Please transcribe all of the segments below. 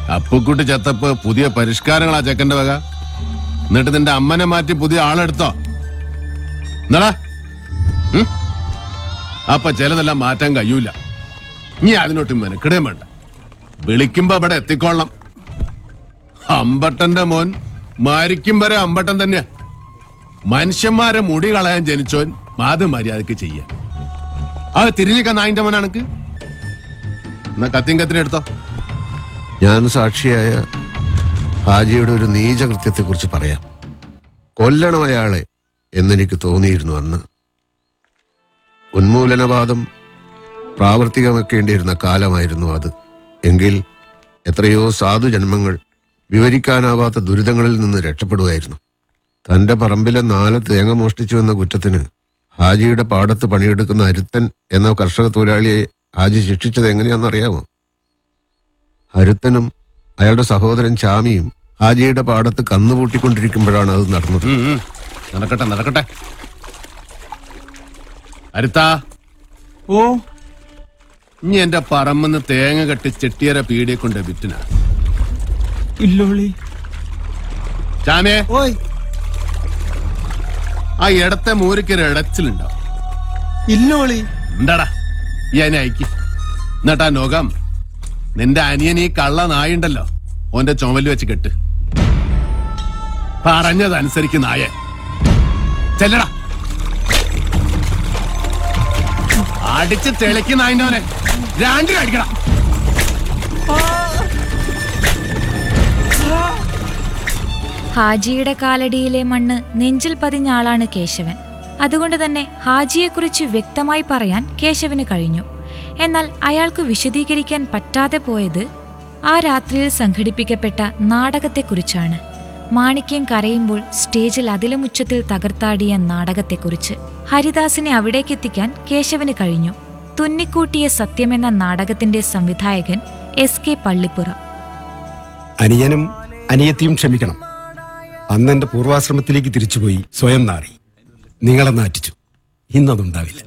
അപ്പുക്കുട്ടി ചത്തപ്പ് പുതിയ പരിഷ്കാരങ്ങളാ ചെക്കന്റെ വക എന്നിട്ട് നിന്റെ അമ്മനെ മാറ്റി പുതിയ ആളെടുത്തോ എന്നടാ ഉം? അപ്പൊ ചിലതെല്ലാം മാറ്റാൻ കഴിയൂല നീ അതിനൊട്ട് മെനക്കിടേം വേണ്ട വിളിക്കുമ്പോ അവിടെ എത്തിക്കൊള്ളണം അമ്പട്ടന്റെ മോൻ മരിക്കും വരെ അമ്പട്ടൻ തന്നെയാ മനുഷ്യന്മാരെ മുടി കളയാൻ ജനിച്ചോൻ അത് മര്യാദക്ക് ചെയ്യാം അത് തിരിഞ്ഞിക്കാൻ നായിന്റെ മോനാണക്ക് എന്നാ കത്തിയും കത്തിനും എടുത്തോ ഞാൻ സാക്ഷിയായ ഹാജിയുടെ ഒരു നീചകൃത്യത്തെക്കുറിച്ച് പറയാം കൊല്ലണം അയാളെ എന്നെനിക്ക് തോന്നിയിരുന്നു അന്ന് ഉന്മൂലനവാദം പ്രാവർത്തികമാക്കേണ്ടിയിരുന്ന കാലമായിരുന്നു അത് എങ്കിൽ എത്രയോ സാധുജന്മങ്ങൾ വിവരിക്കാനാവാത്ത ദുരിതങ്ങളിൽ നിന്ന് രക്ഷപ്പെടുമായിരുന്നു തന്റെ പറമ്പിലെ നാല് തേങ്ങ മോഷ്ടിച്ചു എന്ന കുറ്റത്തിന് ഹാജിയുടെ പാടത്ത് പണിയെടുക്കുന്ന അരുത്തൻ എന്ന കർഷക തൊഴിലാളിയെ ഹാജി ശിക്ഷിച്ചത് എങ്ങനെയാണെന്നറിയാമോ അരുത്തനും അയാളുടെ സഹോദരൻ ചാമിയും ഹാജിയുടെ പാടത്ത് കന്നുപൂട്ടിക്കൊണ്ടിരിക്കുമ്പോഴാണ് അത് നടന്നത് ഉം, ഉം. നടക്കട്ടെ നടക്കട്ടെ അരുത്താ ഓ ഇനി എന്റെ പറമ്പെന്ന് തേങ്ങ കെട്ടി ചെട്ടിയര പീടിയെ കൊണ്ട് വിറ്റിന ഇല്ലോളി ചാമേ ഓയ് ആ ഇടത്തെ മൂരിക്കൊരു ഇടച്ചിലുണ്ടാവും ഇല്ലോളി എന്താടാ ഈ അതിനെ അയക്കി എന്നിട്ടാ നോകം നിന്റെ അനിയൻ ഈ കള്ള നായുണ്ടല്ലോ ഓന്റെ ചുമല് വെച്ച് കെട്ട് പറഞ്ഞതനുസരിക്ക് നായ ചെല്ലടാ അടിച്ച് തെളിക്ക് നായിന്റെ രണ്ടിലും അടിക്കടാ ഹാജിയുടെ കാലടിയിലെ മണ്ണ് നെഞ്ചിൽ പതിഞ്ഞ ആളാണ് കേശവൻ അതുകൊണ്ട് തന്നെ ഹാജിയെക്കുറിച്ച് വ്യക്തമായി പറയാൻ കേശവന് കഴിഞ്ഞു എന്നാൽ അയാൾക്ക് വിശദീകരിക്കാൻ പറ്റാതെ പോയത് ആ രാത്രിയിൽ സംഘടിപ്പിക്കപ്പെട്ട നാടകത്തെക്കുറിച്ചാണ് മാണിക്യം കരയുമ്പോൾ സ്റ്റേജിൽ അതിലും ഉച്ചത്തിൽ തകർത്താടിയ നാടകത്തെക്കുറിച്ച് ഹരിദാസിനെ അവിടേക്കെത്തിക്കാൻ കേശവന് കഴിഞ്ഞു തുന്നിക്കൂട്ടിയ സത്യമെന്ന നാടകത്തിന്റെ സംവിധായകൻ എസ് കെ പള്ളിപ്പുറം അനിയനും അനിയത്തിയും ക്ഷമിക്കണം അന്ന് എന്റെ പൂർവാശ്രമത്തിലേക്ക് തിരിച്ചുപോയി സ്വയം നാറി നിങ്ങളെ നാറ്റിച്ചു ഇന്നതുണ്ടാവില്ല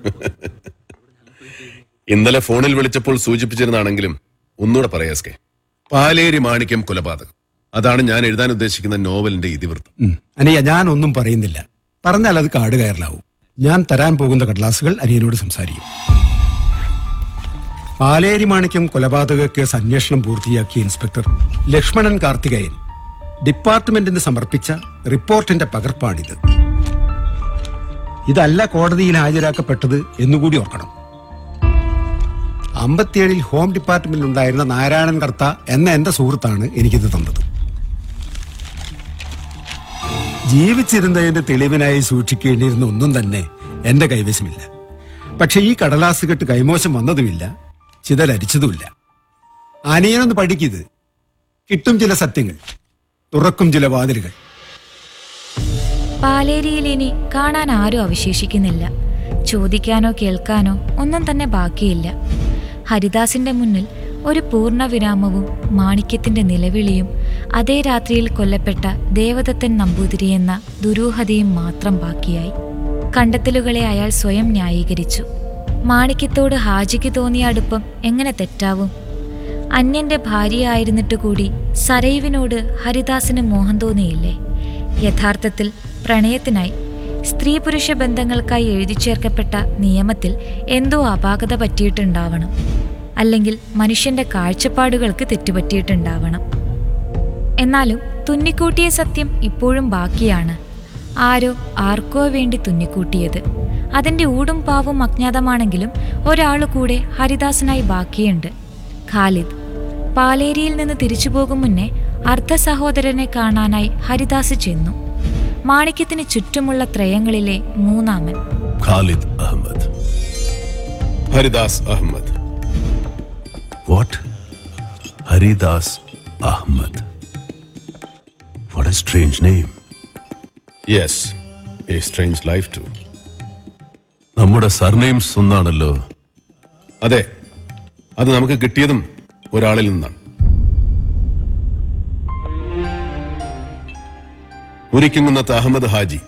ഇന്നലെ ഫോണിൽ വിളിച്ചപ്പോൾ സൂചിപ്പിച്ചിരുന്നാണെങ്കിലും ഒന്നുകൂടെ പറയാ എസ് കെ പാലേരി മാണിക്യം കൊലപാതകം അതാണ് ഞാൻ എഴുതാൻ ഉദ്ദേശിക്കുന്ന നോവലിന്റെ ഇതിവൃത്തം ഉം. അനിയ ഞാൻ ഒന്നും പറയുന്നില്ല പറഞ്ഞാൽ അത് കാട് കയറലാവും ഞാൻ തരാൻ പോകുന്ന കടലാസുകൾ അനിയനോട് സംസാരിക്കും പാലേരി മാണിക്യം കൊലപാതക കേസ് അന്വേഷണം പൂർത്തിയാക്കിയ ഇൻസ്പെക്ടർ ലക്ഷ്മണൻ കാർത്തികയൻ ഡിപ്പാർട്ട്മെന്റിന് സമർപ്പിച്ച റിപ്പോർട്ടിന്റെ പകർപ്പാണിത് ഇതല്ല കോടതിയിൽ ഹാജരാക്കപ്പെട്ടത് എന്നുകൂടി ഓർക്കണം അമ്പത്തിയേഴിൽ ഹോം ഡിപ്പാർട്ട്മെന്റിൽ ഉണ്ടായിരുന്ന നാരായണൻ കർത്ത എന്ന എന്റെ സുഹൃത്താണ് എനിക്കിത് തന്നത് ജീവിച്ചിരുന്നതിന്റെ തെളിവിനായി സൂക്ഷിക്കേണ്ടിയിരുന്ന ഒന്നും തന്നെ എന്റെ കൈവശമില്ല പക്ഷെ ഈ കടലാസ് കെട്ട് കൈമോശം വന്നതുമില്ല ചിതലരിച്ചതുമില്ല അനിയനൊന്ന് പഠിക്കിത് കിട്ടും ചില സത്യങ്ങൾ തുറക്കും ചില വാതിലുകൾ പാലേരിയിൽ ഇനി കാണാൻ ആരും അവശേഷിക്കുന്നില്ല ചോദിക്കാനോ കേൾക്കാനോ ഒന്നും തന്നെ ബാക്കിയില്ല ഹരിദാസിന്റെ മുന്നിൽ ഒരു പൂർണ്ണ വിരാമവും മാണിക്യത്തിന്റെ നിലവിളിയും അതേ രാത്രിയിൽ കൊല്ലപ്പെട്ട ദേവദത്തൻ നമ്പൂതിരി എന്ന ദുരൂഹതയും മാത്രം ബാക്കിയായി കണ്ടെത്തലുകളെ അയാൾ സ്വയം ന്യായീകരിച്ചു മാണിക്യത്തോട് ഹാജിക്ക് തോന്നിയ അടുപ്പം എങ്ങനെ തെറ്റാവും അന്യന്റെ ഭാര്യയായിരുന്നിട്ട് കൂടി സരയുവിനോട് ഹരിദാസിന് മോഹം തോന്നിയില്ലേ യഥാർത്ഥത്തിൽ പ്രണയത്തിനായി സ്ത്രീ പുരുഷ ബന്ധങ്ങൾക്കായി എഴുതി ചേർക്കപ്പെട്ട നിയമത്തിൽ എന്തോ അപാകത പറ്റിയിട്ടുണ്ടാവണം അല്ലെങ്കിൽ മനുഷ്യന്റെ കാഴ്ചപ്പാടുകൾക്ക് തെറ്റുപറ്റിയിട്ടുണ്ടാവണം എന്നാലും തുന്നിക്കൂട്ടിയ സത്യം ഇപ്പോഴും ബാക്കിയാണ് ആരോ ആർക്കോ വേണ്ടി തുന്നിക്കൂട്ടിയത് അതിന്റെ ഊടും പാവും അജ്ഞാതമാണെങ്കിലും ഒരാളു കൂടെ ഹരിദാസനായി ബാക്കിയുണ്ട് ഖാലിദ് പാലേരിയിൽ നിന്ന് തിരിച്ചു പോകും മുന്നേ അർദ്ധ സഹോദരനെ കാണാനായി ഹരിദാസ് ചെന്നു മാണിക്യത്തിന് ചുറ്റുമുള്ള ത്രയങ്ങളിലെ മൂന്നാമൻ Khalid Ahmed Haridas Ahmed What? Haridas Ahmad. What a strange name. Yes a strange life too നമ്മുടെ സർനെയിംസ് ഒന്നാണല്ലോ അതെ അത് നമുക്ക് കിട്ടിയതും ഒരാളിൽ നിന്നാണ് Murikkumkunnath Ahmed Haji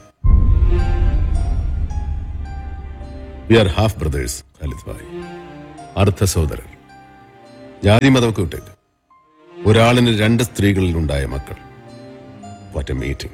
we are half brothers Khalid bhai അർദ്ധ സഹോദരർ ജാതി മതമൊക്കെ വിട്ടേക്ക് ഒരാളിന് രണ്ട് സ്ത്രീകളിൽ ഉണ്ടായ മക്കൾ what a meeting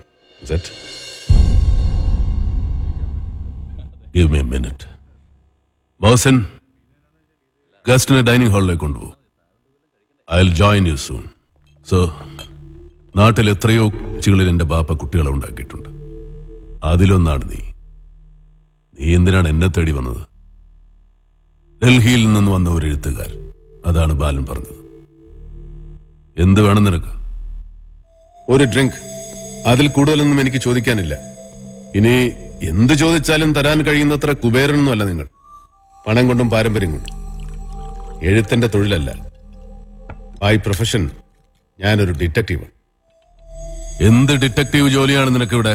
give me minute ബോസൻ ഗസ്റ്റിനെ ഡൈനിങ് ഹാളിലേക്ക് കൊണ്ടുപോകും I will join you soon so നാട്ടിൽ എത്രയോ കൊച്ചുകളിൽ എന്റെ ബാപ്പ കുട്ടികളെ ഉണ്ടാക്കിയിട്ടുണ്ട് അതിലൊന്നാണ് നീ നീ എന്തിനാണ് എന്നെ തേടി വന്നത് ഡൽഹിയിൽ നിന്ന് വന്ന ഒരു എഴുത്തുകാർ അതാണ് ബാലൻ പറഞ്ഞത് എന്ത് വേണം നിനക്ക് ഒരു ഡ്രിങ്ക് അതിൽ കൂടുതലൊന്നും എനിക്ക് ചോദിക്കാനില്ല ഇനി എന്ത് ചോദിച്ചാലും തരാൻ കഴിയുന്നത്ര കുബേരനൊന്നുമല്ല നിങ്ങൾ പണം കൊണ്ടും പാരമ്പര്യം കൊണ്ടും എഴുത്തിന്റെ തൊഴിലല്ല ബൈ പ്രൊഫഷൻ ഞാനൊരു ഡിറ്റക്റ്റീവ് എന്ത് ഡിറ്റക്റ്റീവ് ജോലിയാണ് നിനക്കിവിടെ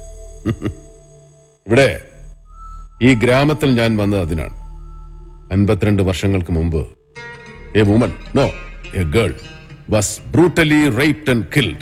ഇവിടെ ഈ ഗ്രാമത്തിൽ ഞാൻ വന്നത് അതിനാണ് അൻപത്തിരണ്ട് വർഷങ്ങൾക്ക് മുമ്പ് a woman no a girl was brutally raped and killed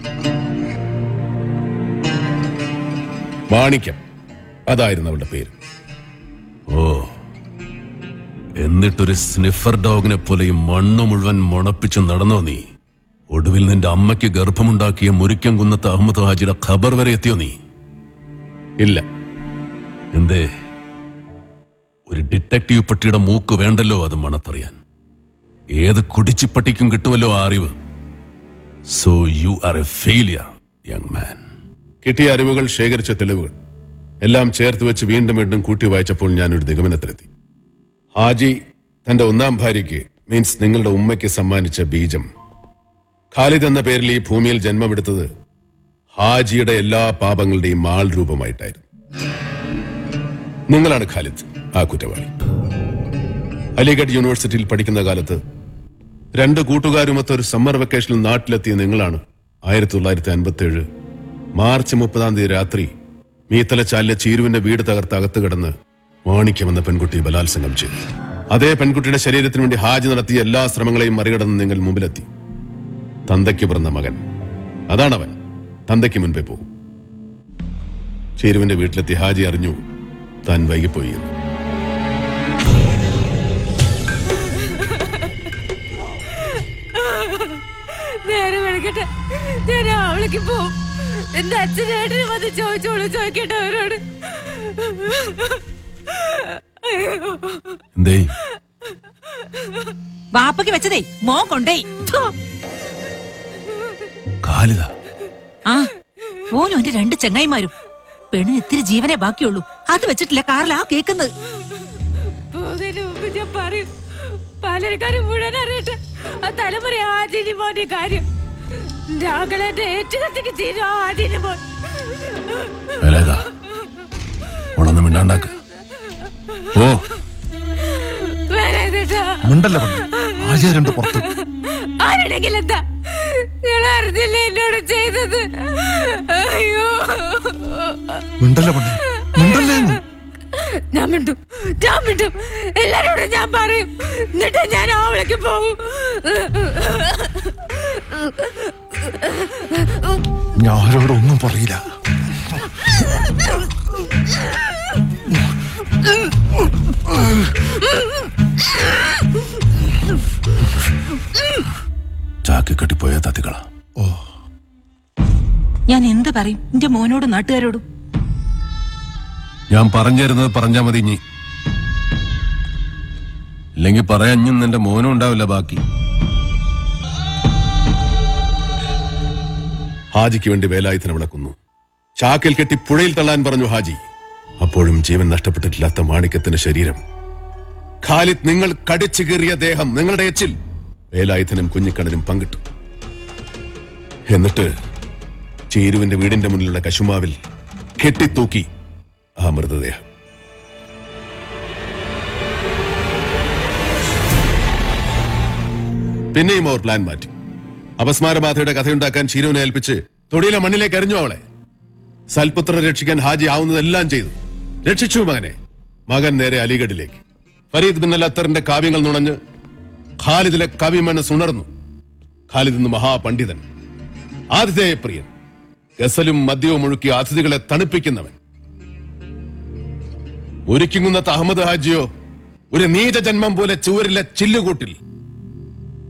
Manikyam അതായിരുന്നു അവളുടെ പേര് ഓ എന്നിട്ടൊരു സ്നിഫർ ഡോഗിനെ പോലെ ഈ മണ്ണ് മുഴുവൻ മുണപ്പിച്ച് നടന്നോ നീ ഒടുവിൽ നിന്റെ അമ്മയ്ക്ക് ഗർഭമുണ്ടാക്കിയ മുരിക്കം കുന്നത്ത് അഹമ്മദ് ഹാജിയുടെ ഖബർ വരെ എത്തിയോ നീ ഇല്ല എന്തേ ഒരു ഡിറ്റക്റ്റീവ് പട്ടിയുടെ മൂക്ക് വേണ്ടല്ലോ അത് മണത്തറിയാൻ ഏത് കുടിച്ചിപ്പട്ടിക്കും കിട്ടുമല്ലോ ആ അറിവ് so you are a failure young man കിട്ടിയ അറിവുകൾ ശേഖരിച്ച തെളിവുകൾ എല്ലാം ചേർത്ത് വെച്ച് വീണ്ടും വീണ്ടും കൂട്ടി വായിച്ചപ്പോൾ ഞാൻ ഒരു നിഗമനത്തിലെത്തി ഹാജി തന്റെ ഒന്നാം ഭാര്യയ്ക്ക് മീൻസ് നിങ്ങളുടെ ഉമ്മയ്ക്ക് സമ്മാനിച്ച ബീജം ഖാലിദ് എന്ന പേരിൽ ഈ ഭൂമിയിൽ ജന്മമെടുത്തത് ഹാജിയുടെ എല്ലാ പാപങ്ങളുടെയും ആൾ രൂപമായിട്ടായിരുന്നു നിങ്ങളാണ് ഖാലിദ് ആ കുറ്റവാളി അലിഗഡ് യൂണിവേഴ്സിറ്റിയിൽ പഠിക്കുന്ന കാലത്ത് രണ്ട് കൂട്ടുകാരുമൊത്ത് ഒരു സമ്മർ വെക്കേഷനിൽ നാട്ടിലെത്തിയ നിങ്ങളാണ് ആയിരത്തി തൊള്ളായിരത്തി അൻപത്തി ഏഴ് മാർച്ച് മുപ്പതാം തീയതി രാത്രി മീത്തലച്ചാലിലെ ചീരുവിന്റെ വീട് തകർത്ത് അകത്ത് കിടന്ന് മാണിക്യം എന്ന പെൺകുട്ടി ബലാത്സംഗം ചെയ്തു അതേ പെൺകുട്ടിയുടെ ശരീരത്തിന് വേണ്ടി ഹാജി നടത്തിയ എല്ലാ ശ്രമങ്ങളെയും മറികടന്ന് നിങ്ങൾ മുമ്പിലെത്തി തന്തയ്ക്ക് പിറന്ന മകൻ അതാണവൻ തന്തയ്ക്ക് മുൻപേ പോകും ചേരുവിന്റെ വീട്ടിലെത്തി ഹാജി അറിഞ്ഞു താൻ വൈകിപ്പോയി എന്ന് നേരെ വിളിക്കട്ടെ ഞാൻ അവളേക്ക് പോവും എന്റെ അച്ഛനേട്ടന് വന്ന് ചോദിച്ചോളൂ ചോദിക്കട്ടെ അവരോട് അയ്യോ എന്തേ വാപ്പയ്ക്ക് വെച്ചതേ മോൻ കൊണ്ടേ ഖാലിദ ആ ഓനും എന്റെ രണ്ട് ചെങ്ങായിമാരും പെണ്ണിന് ഇത്തിരി ജീവനെ ബാക്കിയുള്ളൂ അത് വെച്ചിട്ടില്ല കാറിലാ കേക്കുന്നത് പോകുന്നതിന് മുമ്പ് ഞാൻ പറയും പാലക്കാരും മുഴുവൻ അറിയട്ടെ ആ തലമുറ ആദ്യന് മോന്റെ കാര്യം രാഗളന്റെ ഏറ്റുകത്തിക്ക് തീരും ആദ്യന് മോൻ വേലേത ഉണന്ന് മിണ്ടാണ്ടാക്ക് ഓ വേറെ ഏതേട്ടാ മിണ്ടല്ല പെണ്ണ് ആര്യ രണ്ട് പുറത്ത് ആരുടെങ്കിൽ എന്താ ഞാൻ അറിഞ്ഞില്ല എന്നോട് ചെയ്തത് അയ്യോ മിണ്ടല്ല പെണ്ണ് മിണ്ടല്ലേ എന്ന്. ഞാൻ മിണ്ടും ഞാൻ മിണ്ടും എല്ലാരോടും ഞാൻ പറയും എന്നിട്ട് ഞാൻ അവളേക്ക് പോകും ഞാൻ ആരോടും ഒന്നും പറയില്ല ചാക്കി കെട്ടിപ്പോയ തത്തികള ഞാൻ എന്ത് പറയും എന്റെ മോനോടും നാട്ടുകാരോടും ഞാൻ പറഞ്ഞു തരുന്നത് പറഞ്ഞാ മതി ഇനി ഇല്ലെങ്കിൽ പറയാഞ്ഞും നിന്റെ മോനും ഉണ്ടാവില്ല ബാക്കി ഹാജിക്ക് വേണ്ടി വേലായുധനെ വിളക്കുന്നു ചാക്കിൽ കെട്ടി പുഴയിൽ തള്ളാൻ പറഞ്ഞു ഹാജി അപ്പോഴും ജീവൻ നഷ്ടപ്പെട്ടിട്ടില്ലാത്ത മാണിക്യത്തിന്റെ ശരീരം ഖാലിദ് നിങ്ങൾ കടിച്ചു കീറിയ ദേഹം നിങ്ങളുടെ എച്ചിൽ വേലായുധനും കുഞ്ഞിക്കണ്ണനും പങ്കിട്ടു എന്നിട്ട് ചേരുവിന്റെ വീടിന്റെ മുന്നിലുള്ള കശുമാവിൽ കെട്ടിത്തൂക്കി ആ മൃതദേഹം പിന്നെയും അവർ പ്ലാൻ മാറ്റി അപസ്മാരബാധയുടെ കഥയുണ്ടാക്കാൻ ചീരുവിനെ ഏൽപ്പിച്ച് തൊടിയിലെ മണ്ണിലേക്ക് എറിഞ്ഞു അവളെ സൽപുത്രനെ രക്ഷിക്കാൻ ഹാജി ആവുന്നതെല്ലാം ചെയ്തു രക്ഷിച്ചു മകനെ മകൻ നേരെ അലിഗഡിലേക്ക് ഫരീദ് ബിൻ അൽ അത്തറിന്റെ കാവ്യങ്ങൾ നുണഞ്ഞ് ഖാലിദിലെ കവിമനസ് ഉണർന്നു ഖാലിദ് ഇന്ന് മഹാപണ്ഡിതൻ ആതിഥേയപ്രിയൻ ഗസലും മദ്യവും ഒഴുക്കി അതിഥികളെ തണുപ്പിക്കുന്നവൻ ഒരുക്കിങ്ങുന്നത്ത് അഹമ്മദ് ഹാജിയോ ഒരു നീച ജന്മം പോലെ ചൂരിലെ ചില്ലുകൂട്ടിൽ